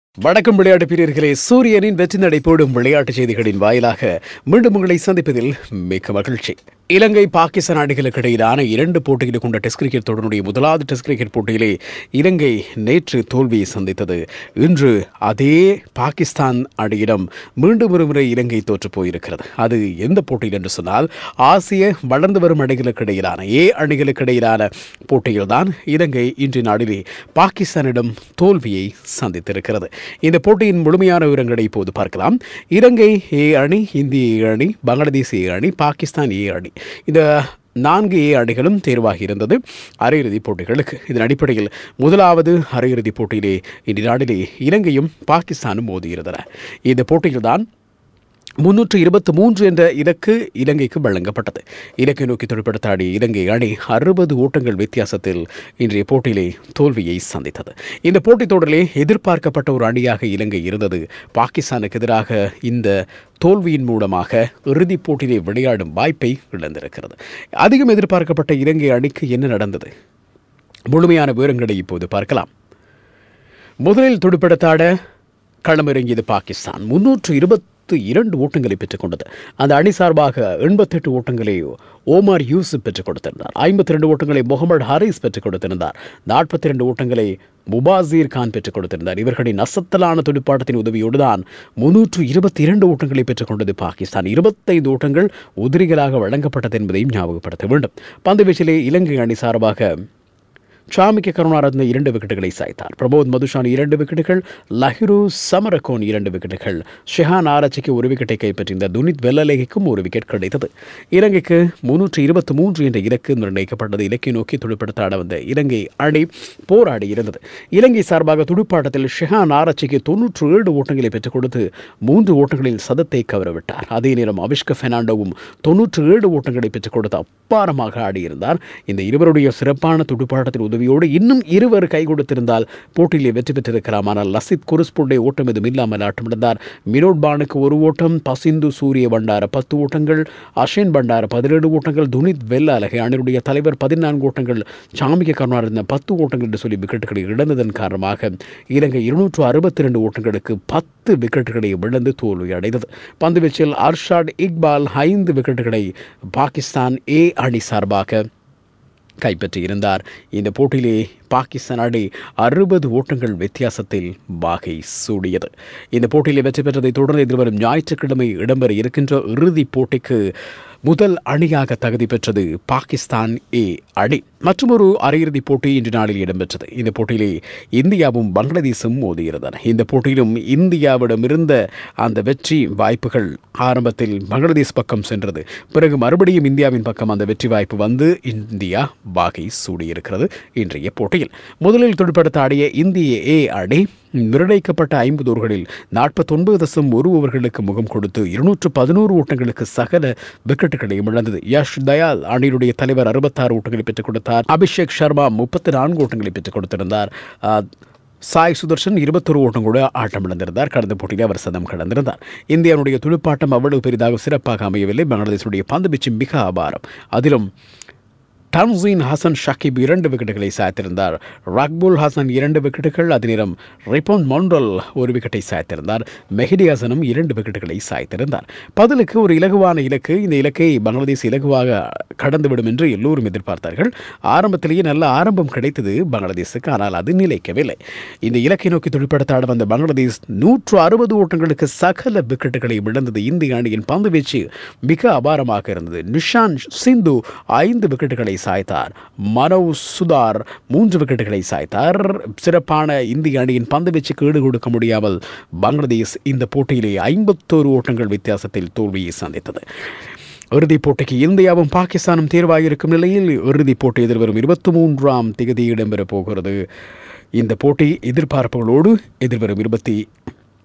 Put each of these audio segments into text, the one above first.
வணக்கம் விளையாட்டு பிரியர்களே சூரியனின் வெற்றி நடை போடும் விளையாட்டுச் செய்திகளின் வாயிலாக மீண்டும் உங்களை சந்திப்பதில் மிக்க மகிழ்ச்சி இலங்கை பாகிஸ்தான் அணிகளுக்கு இடையிலான இரண்டு போட்டிகளை கொண்ட டெஸ்ட் கிரிக்கெட் தொடருடைய முதலாவது டெஸ்ட் கிரிக்கெட் போட்டியிலே இலங்கை நேற்று தோல்வியை சந்தித்தது இன்று அதே பாகிஸ்தான் அணியிடம் மீண்டும் ஒரு முறை இலங்கை தோற்று போயிருக்கிறது அது எந்த போட்டியில் என்று சொன்னால் ஆசிய வளர்ந்து வரும் அணிகளுக்கு இடையிலான ஏ அணிகளுக்கு இடையிலான போட்டியில்தான் இலங்கை இன்று நாளிலே பாகிஸ்தானிடம் தோல்வியை சந்தித்திருக்கிறது இந்த போட்டியின் முழுமையான விவரங்களை இப்போது பார்க்கலாம் இலங்கை ஏ அணி இந்திய ஏ அணி பங்களாதேஷ் ஏ அணி பாகிஸ்தான் ஏ அணி இந்த நான்கு ஏ அணிகளும் தேர்வாகி இருந்தது அரையிறுதிப் போட்டிகளுக்கு இதன் அடிப்படையில் முதலாவது அரையிறுதிப் போட்டியிலே இன்று நாளிலே இலங்கையும் பாகிஸ்தானும் மோதியிருந்தன இந்த போட்டியில்தான் முன்னூற்று இருபத்தி மூன்று என்ற இலக்கு இலங்கைக்கு வழங்கப்பட்டது இலக்கை நோக்கி துடுப்படுத்த ஆடிய இலங்கை அணி அறுபது ஓட்டங்கள் வித்தியாசத்தில் இன்றைய போட்டியிலே தோல்வியை சந்தித்தது இந்த போட்டித் தொடரிலே எதிர்பார்க்கப்பட்ட ஒரு அணியாக இலங்கை இருந்தது பாகிஸ்தானுக்கு எதிராக இந்த தோல்வியின் மூலமாக இறுதிப் போட்டியிலே விளையாடும் வாய்ப்பை இழந்திருக்கிறது அதிகம் எதிர்பார்க்கப்பட்ட இலங்கை அணிக்கு என்ன நடந்தது முழுமையான விவரங்களை இப்போது பார்க்கலாம் முதலில் துடுப்படுத்தாட களமிறங்கியது பாகிஸ்தான் முன்னூற்று இருபத்து இரண்டு ஓட்டங்களை பெற்றுக்கொண்டது அந்த அணி சார்பாக எண்பத்தெட்டு ஓட்டங்களை ஓமார் யூசுப் பெற்றுக் கொடுத்திருந்தார் ஐம்பத்தி ரெண்டு ஓட்டங்களை முகமது ஹாரிஸ் பெற்றுக் கொடுத்திருந்தார் நாற்பத்தி ரெண்டு ஓட்டங்களை முபாசீர் கான் பெற்றுக் கொடுத்திருந்தார் இவர்களின் அசத்தலான துடுப்பாட்டத்தின் உதவியோடு தான் முன்னூற்று இருபத்தி இரண்டு ஓட்டங்களை பெற்றுக்கொண்டது பாகிஸ்தான் இருபத்தைந்து ஓட்டங்கள் உதிரிகளாக வழங்கப்பட்டது என்பதையும் ஞாபகப்படுத்த வேண்டும் பந்து வீச்சிலே இலங்கை அணி சார்பாக சாமிக்க கருணாரத்ன இரண்டு விக்கெட்டுகளை சாய்த்தார் பிரபோத் மதுஷான் இரண்டு விக்கெட்டுகள் லஹிரு சமரகோன் இரண்டு விக்கெட்டுகள் ஷெஹான் ஆராய்ச்சிக்கு ஒரு விக்கெட்டை கைப்பற்றியிருந்த துனித் வெள்ளலேகிக்கும் ஒரு விக்கெட் கிடைத்தது இலங்கைக்கு முன்னூற்று இருபத்தி மூன்று என்ற இலக்கு நிர்ணயிக்கப்பட்டது இலக்கை நோக்கி துடுப்படுத்த ஆட வந்த இலங்கை அணி போராடி இருந்தது இலங்கை சார்பாக துடுப்பாட்டத்தில் ஷெஹான் ஆராய்ச்சிக்கு தொன்னூற்று ஏழு ஓட்டங்களை பெற்றுக் கொடுத்து மூன்று ஓட்டங்களில் சதத்தை கவரவிட்டார் அதே நேரம் அவிஷ்க பெர்னாண்டோவும் தொன்னூற்று ஏழு ஓட்டங்களை பெற்றுக் கொடுத்து அப்பாரமாக ஆடியிருந்தார் இந்த இருவருடைய சிறப்பான துடுப்பாட்டத்தின் உதவியோடு இன்னும் இருவர் கை கொடுத்திருந்தால் போட்டியிலே வெற்றி பெற்றிருக்கலாம் ஆனால் லசித் குருஸ்புடைய ஓட்டம் எதுவும் இல்லாமல் ஆட்டமிழந்தார் மினோட் பானுக்கு ஒரு ஓட்டம் பசிந்து சூரிய பண்டார பத்து ஓட்டங்கள் அஷேன் பண்டார பதினேழு ஓட்டங்கள் துனித் வெல்லாலகை அணியுடைய தலைவர் பதினான்கு ஓட்டங்கள் சாமிக கருணாரத்ன பத்து ஓட்டங்கள் என்று சொல்லி விக்கெட்டுகளை இழந்ததன் காரணமாக இலங்கை இருநூற்று அறுபத்தி ரெண்டு ஓட்டங்களுக்கு பத்து விக்கெட்டுகளை இழந்து தோல்வி அடைந்தது பந்துவீச்சில் அர்ஷாட் இக்பால் ஐந்து விக்கெட்டுகளை பாகிஸ்தான் ஏ அணி சார்பாக கைப்பற்றியிருந்தார் இந்த போட்டியிலே பாகிஸ்தான் அணி அறுபது ஓட்டங்கள் வித்தியாசத்தில் வாகை சூடியது இந்த போட்டியிலே வெற்றி பெற்றதை தொடர்ந்து எதிர்வரும் ஞாயிற்றுக்கிழமை இடம்பெற இருக்கின்ற இறுதிப் போட்டிக்கு முதல் அணியாக தகுதி பெற்றது பாகிஸ்தான் ஏ அணி மற்றொரு அரையிறுதிப் போட்டி இன்று நாளில் இடம்பெற்றது இந்த போட்டியிலே இந்தியாவும் பங்களாதேஷும் மோதியிருந்தன இந்த போட்டியிலும் இந்தியாவிடமிருந்த அந்த வெற்றி வாய்ப்புகள் ஆரம்பத்தில் பங்களாதேஷ் பக்கம் சென்றது பிறகு மறுபடியும் இந்தியாவின் பக்கம் அந்த வெற்றி வாய்ப்பு வந்து இந்தியா வாகை சூடியிருக்கிறது இன்றைய போட்டியில் முதலில் துடுப்படுத்த ஆடிய இந்திய ஏ அணி நிர்ணயிக்கப்பட்ட ஐம்பது ஓவர்களில் நாற்பத்தொன்பது தசம் ஒரு ஓவர்களுக்கு முகம் கொடுத்து இருநூற்று பதினோரு ஓட்டங்களுக்கு சகல விக்கெட்டுகளையும் இழந்தது யஷ் தயால் அணியினுடைய தலைவர் அறுபத்தாறு ஓட்டங்களை பெற்றுக் கொடுத்தார் அபிஷேக் சர்மா முப்பத்தி நான்கு ஓட்டங்களை பெற்றுக் கொடுத்திருந்தார் ஆஹ், சாய் சுதர்ஷன் இருபத்தொரு ஓட்டம் கூட ஆட்டம் இழந்திருந்தார் கடந்த போட்டியில் அவர் சதம் கடந்திருந்தார் இந்தியாவுடைய துடுப்பாட்டம் அவ்வளவு பெரிதாக சிறப்பாக அமையவில்லை பங்களாதேஷுடைய பந்து வீச்சு மிக அபாரம் அதிலும் டன்சீன் ஹசன் ஷக்கீப் இரண்டு விக்கெட்டுகளை சாய்த்திருந்தார் ரக்புல் ஹசன் இரண்டு விக்கெட்டுகள் அதே நேரம் ரிப்போன் மொண்ட்ரல் ஒரு விக்கெட்டை சாய்த்திருந்தார் மெஹடி ஹசனும் இரண்டு விக்கெட்டுகளை சாய்த்திருந்தார் பதிலுக்கு ஒரு இலகுவான இலக்கு இந்த இலக்கை பங்களாதேஷ் இலகுவாக கடந்துவிடும் என்று எல்லோரும் எதிர்பார்த்தார்கள் ஆரம்பத்திலேயே நல்ல ஆரம்பம் கிடைத்தது பங்களாதேஷுக்கு ஆனால் அது நிலைக்கவில்லை இந்த இலக்கை நோக்கி துடுப்படுத்த ஆட வந்த பங்களாதேஷ் நூற்று அறுபது ஓட்டங்களுக்கு சகல விக்கெட்டுகளை இழந்தது இந்திய அணியின் பந்து வீச்சு மிக அபாரமாக இருந்தது நிஷான் சிந்து ஐந்து விக்கெட்டுகளை சாய்த்தார் மனவ் சுதார் மூன்று விக்கெட்டுகளை சாய்த்தார் சிறப்பான இந்திய அணியின் பந்து வீச்சுக்கு ஈடு கொடுக்க முடியாமல் பங்களாதேஷ் இந்த போட்டியிலே ஐம்பத்தோரு ஓட்டங்கள் வித்தியாசத்தில் தோல்வியை சந்தித்தது இறுதிப் போட்டிக்கு இந்தியாவும் பாகிஸ்தானும் தேர்வாகியிருக்கும் நிலையில் இறுதிப் போட்டி எதிர்வரும் இருபத்தி மூன்றாம் திகதி இடம்பெறப் போகிறது இந்த போட்டி எதிர்பார்ப்புகளோடு எதிர்வரும் இருபத்தி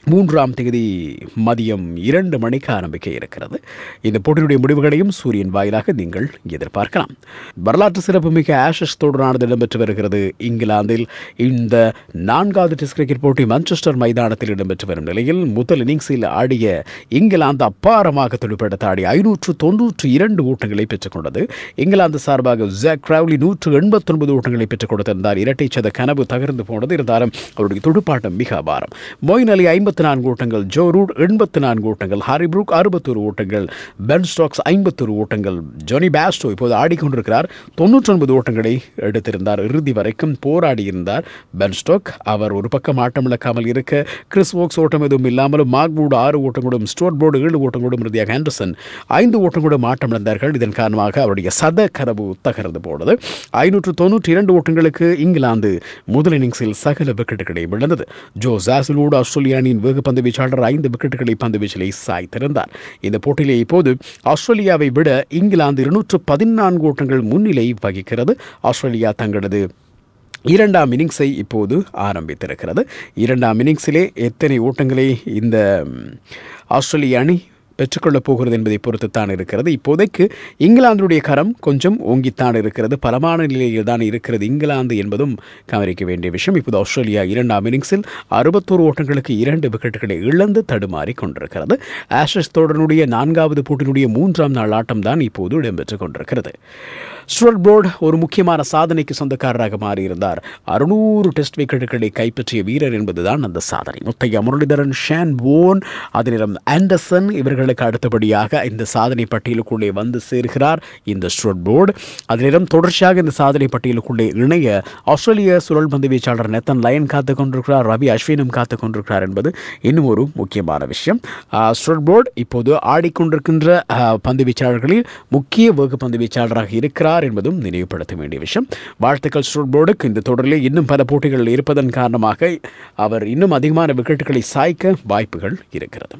மூன்றாம் தேதி மதியம் இரண்டு மணிக்கு ஆரம்பிக்க இருக்கிறது இந்த போட்டியினுடைய முடிவுகளையும் சூரியன் வாயிலாக நீங்கள் எதிர்பார்க்கலாம் வரலாற்று சிறப்புமிக்க ஆஷஸ் தொடரானது இடம்பெற்று வருகிறது இங்கிலாந்தில் இந்த நான்காவது டெஸ்ட் கிரிக்கெட் போட்டி மான்செஸ்டர் மைதானத்தில் இடம்பெற்று வரும் நிலையில் முதல் இன்னிங்ஸில் ஆடிய இங்கிலாந்து அப்பாரமாக துடுப்படுத்த ஆடி ஐநூற்று தொன்னூற்று இரண்டு ஓட்டங்களை பெற்றுக்கொண்டது இங்கிலாந்து சார்பாக ஜாக் கிராவ்லி நூற்று எண்பத்தொன்பது ஓட்டங்களை பெற்றுக் கொடுத்திருந்தார் இரட்டை சத கனவு தகர்ந்து போனது இருந்தாலும் அவருடைய துடுப்பாட்டம் மிக அபாரம் மொயின் அலி ஐம்பத்தி நான்கு ஓட்டங்கள் ஜோ ரூட் எண்பத்தி நான்கு ஓட்டங்கள் ஹாரி ப்ரூக் அறுபத்தொரு ஓட்டங்கள் பென் ஸ்டாக்ஸ் ஐம்பத்தொரு ஓட்டங்கள் ஜொனி பேஸ்டோ இப்போது ஆடிக்கொண்டிருக்கிறார் தொண்ணூற்றொன்பது ஓட்டங்களை எடுத்திருந்தார் இறுதி வரைக்கும் போராடியிருந்தார் பென் ஸ்டோக் அவர் ஒரு பக்கம் ஆட்டமிழக்காமல் இருக்க கிறிஸ் ஓக்ஸ் ஓட்டம் எதுவும் இல்லாமலும் மார்க்வுட் ஆறு ஓட்டங்களும் ஸ்டோட் போர்டு ஏழு ஓட்டங்களும் இறுதியாக ஆண்டர்சன் ஐந்து ஓட்டங்களும் ஆட்டமிழந்தார்கள் இதன் காரணமாக அவருடைய சத கனவு தகர்ந்து போனது ஐநூற்று தொன்னூற்றி இரண்டு ஓட்டங்களுக்கு இங்கிலாந்து முதல் இன்னிங்ஸில் சகல விக்கெட்டுகளை இழந்தது ஜோ ஜாசிலோடு ஆஸ்திரேலிய அணியின் வேகப்பந்து வீச்சாளர் ஐந்து விக்கெட்டுகளை பந்து வீச்சிலை சாய்த்திருந்தார் இந்த போட்டியிலே இப்போது ஆஸ்திரேலியாவை விட இங்கிலாந்து இருநூற்று பதினான்கு ஓட்டங்கள் முன்னிலை வகிக்கிறது ஆஸ்திரேலியா தங்களது இரண்டாம் இன்னிங்ஸை இப்போது ஆரம்பித்திருக்கிறது இரண்டாம் இன்னிங்ஸிலே எத்தனை ஓட்டங்களை இந்த ம், ஆஸ்திரேலிய அணி பெற்றுக்கொள்ளப் போகிறது என்பதை பொறுத்துத்தான் இருக்கிறது இப்போதைக்கு இங்கிலாந்துடைய கரம் கொஞ்சம் ஓங்கித்தான் இருக்கிறது பலமான நிலையில் தான் இருக்கிறது இங்கிலாந்து என்பதும் கவனிக்க வேண்டிய விஷயம் இப்போது ஆஸ்திரேலியா இரண்டாம் இன்னிங்ஸில் அறுபத்தோரு ஓட்டங்களுக்கு இரண்டு விக்கெட்டுகளை இழந்து தடுமாறி கொண்டிருக்கிறது ஆஷஸ் தொடருடைய நான்காவது போட்டியினுடைய மூன்றாம் நாள் ஆட்டம் தான் இப்போது இடம்பெற்றுக் கொண்டிருக்கிறது ஸ்டுவர்ட் போர்டு ஒரு முக்கியமான சாதனைக்கு சொந்தக்காரராக மாறியிருந்தார் அறுநூறு டெஸ்ட் விக்கெட்டுகளை கைப்பற்றிய வீரர் என்பதுதான் அந்த சாதனை முத்தையா முரளிதரன் ஷான் போன் அதனிடம் ஆண்டர்சன் இவர்களுக்கு அடுத்தபடியாக இந்த சாதனை பட்டியலுக்குள்ளே வந்து சேர்கிறார் இந்த ஸ்டுவர்ட் போர்டு அதனிடம் தொடர்ச்சியாக இந்த சாதனை பட்டியலுக்குள்ளே இணைய ஆஸ்திரேலிய சுழல் பந்து வீச்சாளர் நெத்தன் லயன் காத்துக் கொண்டிருக்கிறார் ரவி அஸ்வினும் காத்துக் கொண்டிருக்கிறார் என்பது இன்னும் ஒரு முக்கியமான விஷயம் ஸ்டுவர்ட் போர்டு இப்போது ஆடிக்கொண்டிருக்கின்ற ஆஹ், பந்து வீச்சாளர்களில் முக்கிய வேக பந்து வீச்சாளராக இருக்கிறார் என்பதும் நினைவுபடுத்த வேண்டிய விஷயம் வாழ்த்துக்கள் ஸ்டுவர்ட் போர்டுக்கு இந்த தொடரிலே இன்னும் பல போட்டிகள் இருப்பதன் காரணமாக அவர் இன்னும் அதிகமான விக்கெட்டுகளை சாய்க்க வாய்ப்புகள் இருக்கிறது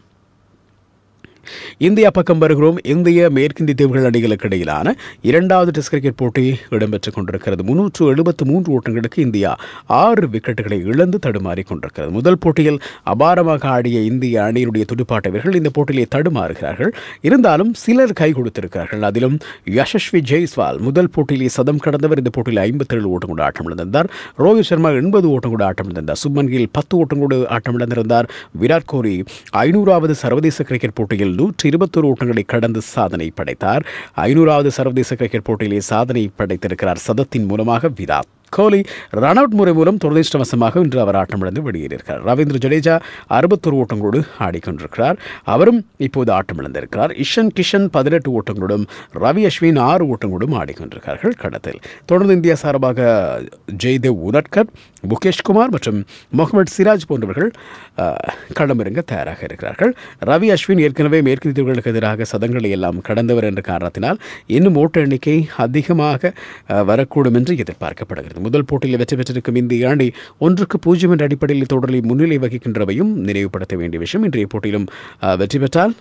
இந்தியா பக்கம் வருகிறோம் இந்திய மேற்கிந்திய தீவுகள் அணிகளுக்கு இடையிலான இரண்டாவது டெஸ்ட் கிரிக்கெட் போட்டி இடம்பெற்றுக் கொண்டிருக்கிறது முன்னூற்று எழுபத்து மூன்று ஓட்டங்களுக்கு இந்தியா ஆறு விக்கெட்டுகளை இழந்து தடுமாறி கொண்டிருக்கிறது முதல் போட்டியில் அபாரமாக ஆடிய இந்திய அணியினுடைய துடுப்பாட்ட வீரர்கள் இந்த போட்டியிலே தடுமாறுகிறார்கள் இருந்தாலும் சிலர் கை கொடுத்திருக்கிறார்கள் அதிலும் யசஸ்வி ஜெய்ஸ்வால் முதல் போட்டியிலே சதம் கடந்தவர் இந்த போட்டியில் ஐம்பத்தேழு ஓட்டம் கூட ஆட்டம் இழந்திருந்தார் ரோஹித் சர்மா எண்பது ஓட்டம் கூட ஆட்டம் இழந்தார் சுப்மன் கில் பத்து ஓட்டம் கூட ஆட்டம் இழந்திருந்தார் விராட் கோலி ஐநூறாவது சர்வதேச கிரிக்கெட் போட்டியில் நூற்றி இருபத்தொரு ஓட்டங்களை கடந்து சாதனை படைத்தார் ஐநூறாவது சர்வதேச கிரிக்கெட் போட்டியிலே சாதனை படைத்திருக்கிறார் சதத்தின் மூலமாக விராட் கோலி ரன் அவுட் முறை மூலம் துரதிருஷ்டவசமாக இன்று அவர் ஆட்டமிழந்து வெளியேறியிருக்கிறார் ரவீந்திர ஜடேஜா அறுபத்தொரு ஓட்டங்களோடு ஆடிக்கொண்டிருக்கிறார் அவரும் இப்போது ஆட்டமிழந்திருக்கிறார் இஷன் கிஷன் பதினெட்டு ஓட்டங்களோடும் ரவி அஸ்வின் ஆறு ஓட்டங்களோடும் ஆடிக்கொண்டிருக்கிறார்கள் களத்தில் தொடர்ந்து இந்தியா சார்பாக ஜெய்தேவ் உனட்கர் முகேஷ்குமார் மற்றும் முகமது சிராஜ் போன்றவர்கள் அஹ், களமிறங்க தயாராக இருக்கிறார்கள் ரவி அஸ்வின் ஏற்கனவே மேற்கு தீவுகளுக்கு எதிராக சதங்களை எல்லாம் கடந்தவர் என்ற காரணத்தினால் இன்னும் ஓட்ட எண்ணிக்கை அதிகமாக அஹ், வரக்கூடும் என்று எதிர்பார்க்கப்படுகிறது முதல் போட்டியில் வெற்றி பெற்றிருக்கும் இந்திய அணி ஒன்றுக்கு பூஜ்ஜியம் என்ற அடிப்படையில் தொடரில் முன்னிலை வகிக்கின்றவையும் நினைவுபடுத்த வேண்டிய விஷயம் இன்றைய போட்டியிலும் அஹ், வெற்றி பெற்றால்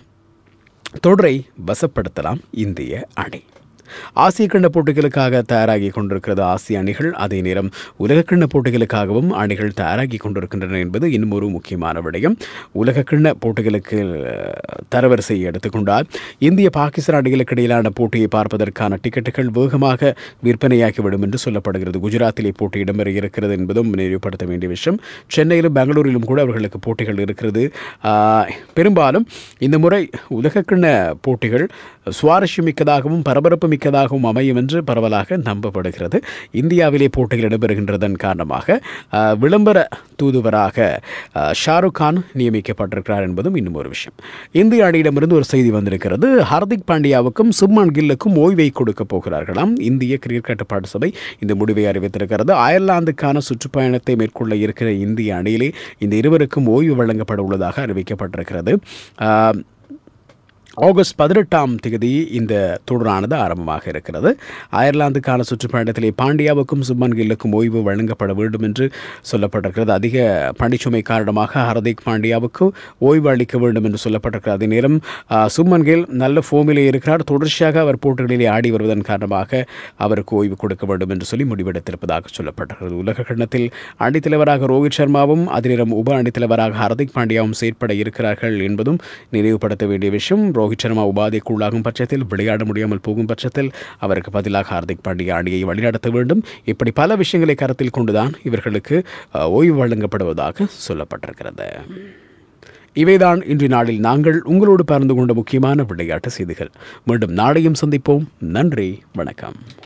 தொடரை வசப்படுத்தலாம் இந்திய அணி ஆசிய கிண்ண போட்டிகளுக்காக தயாராகி கொண்டிருக்கிறது ஆசிய அணிகள் அதே நேரம் உலகக்கிண்ண போட்டிகளுக்காகவும் அணிகள் தயாராகி கொண்டிருக்கின்றன என்பது இன்னும் ஒரு முக்கியமான விடயம் உலகக்கிண்ண போட்டிகளுக்கு அஹ், தரவரிசையை எடுத்துக்கொண்டால் இந்திய பாகிஸ்தான் அணிகளுக்கு இடையிலான போட்டியை பார்ப்பதற்கான டிக்கெட்டுகள் வேகமாக விற்பனையாகிவிடும் என்று சொல்லப்படுகிறது குஜராத்திலே போட்டி இடம்பெற இருக்கிறது என்பதும் நினைவுபடுத்த வேண்டிய விஷயம் சென்னையிலும் பெங்களூரிலும் கூட அவர்களுக்கு போட்டிகள் இருக்கிறது ஆஹ், பெரும்பாலும் இந்த முறை உலகக்கிண்ண போட்டிகள் சுவாரஸ்யமிக்கதாகவும் பரபரப்பு மிக்கதாகவும் அமையும் என்று பரவலாக நம்பப்படுகிறது இந்தியாவிலே போட்டிகள் இடம்பெறுகின்றதன் காரணமாக ஆஹ், விளம்பர தூதுவராக ஆஹ், ஷாருக் கான் நியமிக்கப்பட்டிருக்கிறார் என்பதும் இன்னும் ஒரு விஷயம் இந்திய அணியிடமிருந்து ஒரு செய்தி வந்திருக்கிறது ஹார்திக் பாண்டியாவுக்கும் சுப்மன் கில்லுக்கும் ஓய்வை கொடுக்க போகிறார்களாம் இந்திய கிரிக்கெட் கட்டுப்பாட்டு சபை இந்த முடிவை அறிவித்திருக்கிறது அயர்லாந்துக்கான சுற்றுப்பயணத்தை மேற்கொள்ள இருக்கிற இந்திய அணியிலே இந்த இருவருக்கும் ஓய்வு வழங்கப்பட உள்ளதாக அறிவிக்கப்பட்டிருக்கிறது ஆஹ், ஆகஸ்ட் பதினெட்டாம் தேதி இந்த தொடரானது ஆரம்பமாக இருக்கிறது அயர்லாந்துக்கான சுற்றுப்பயணத்திலே பாண்டியாவுக்கும் சுப்மன் கில்லுக்கும் ஓய்வு வழங்கப்பட வேண்டும் என்று சொல்லப்பட்டிருக்கிறது அதிக பணிச்சுமை காரணமாக ஹர்திக் பாண்டியாவுக்கு ஓய்வு அளிக்க வேண்டும் என்று சொல்லப்பட்டிருக்கிறது அதே நேரம் ஆ, சுப்மன் கில் நல்ல ஃபோமிலே இருக்கிறார் தொடர்ச்சியாக அவர் போட்டிகளிலே ஆடி வருவதன் காரணமாக அவருக்கு ஓய்வு கொடுக்க வேண்டும் என்று சொல்லி முடிவெடுத்திருப்பதாக சொல்லப்பட்டிருக்கிறது உலக கண்ணத்தில் அணித்தலைவராக ரோஹித் சர்மாவும் அதே நேரம் உப அணித்தலைவராக ஹர்திக் பாண்டியாவும் செயற்பட இருக்கிறார்கள் என்பதும் நினைவுபடுத்த வேண்டிய விஷயம் ரோஹித் சர்மா உபாதைக்குள்ளாகும் பட்சத்தில் விளையாட முடியாமல் போகும் பட்சத்தில் அவருக்கு பதிலாக ஹார்திக் பாண்டியா அணியை வழிநடத்த வேண்டும் இப்படி பல விஷயங்களை கருத்தில் கொண்டுதான் இவர்களுக்கு அஹ், ஓய்வு வழங்கப்படுவதாக சொல்லப்பட்டிருக்கிறது இவைதான் இன்றைய நாளில் நாங்கள் உங்களோடு பகிர்ந்து கொண்ட முக்கியமான விளையாட்டு செய்திகள் மீண்டும் நாளையும் சந்திப்போம் நன்றி வணக்கம்